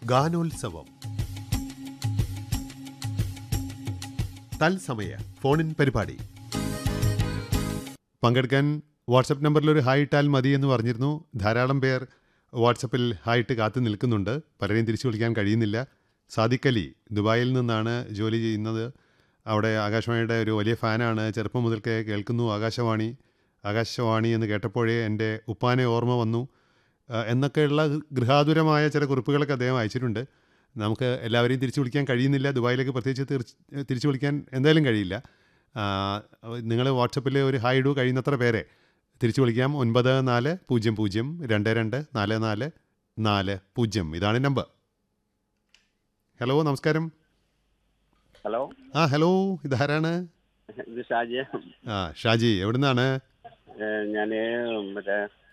ഗാനോത്സവം തത്സമയ ഫോണിൻ പരിപാടി പങ്കെടുക്കാൻ വാട്സപ്പ് നമ്പറിൽ ഒരു ഹായ് ഇട്ടാൽ മതി എന്ന് പറഞ്ഞിരുന്നു ധാരാളം പേർ വാട്സപ്പിൽ ഹായ് ഇട്ട് കാത്തു നിൽക്കുന്നുണ്ട് പലരെയും തിരിച്ചു വിളിക്കാൻ കഴിയുന്നില്ല സാദിഖ് അലി ദുബായിൽ നിന്നാണ് ജോലി ചെയ്യുന്നത് അവിടെ ആകാശവാണിയുടെ ഒരു വലിയ ഫാനാണ് ചെറുപ്പം മുതൽക്കേ കേൾക്കുന്നു ആകാശവാണി ആകാശവാണി എന്ന് കേട്ടപ്പോഴേ എൻ്റെ ഉപ്പാനെ ഓർമ്മ വന്നു ആ, എന്നൊക്കെയുള്ള ഗൃഹാതുരമായ ചില കുറിപ്പുകളൊക്കെ അദ്ദേഹം അയച്ചിട്ടുണ്ട് നമുക്ക് എല്ലാവരെയും തിരിച്ചു വിളിക്കാൻ കഴിയുന്നില്ല ദുബായിലേക്ക് പ്രത്യേകിച്ച് തീർച്ച തിരിച്ചു വിളിക്കാൻ എന്തായാലും കഴിയില്ല നിങ്ങൾ വാട്സപ്പിൽ ഒരു ഹായ് ഇടൂ കഴിയുന്നത്ര പേരെ തിരിച്ചു വിളിക്കാം ഒൻപത് നാല് പൂജ്യം പൂജ്യം രണ്ട് രണ്ട് നാല് നാല് നാല് പൂജ്യം ഇതാണ് നമ്പർ ഹലോ നമസ്കാരം ഹലോ ആ ഹലോ ഇതാരാണ് ഇത് ഷാജിയ ആ ഷാജി എവിടുന്നാണ് ഞാൻ മറ്റേ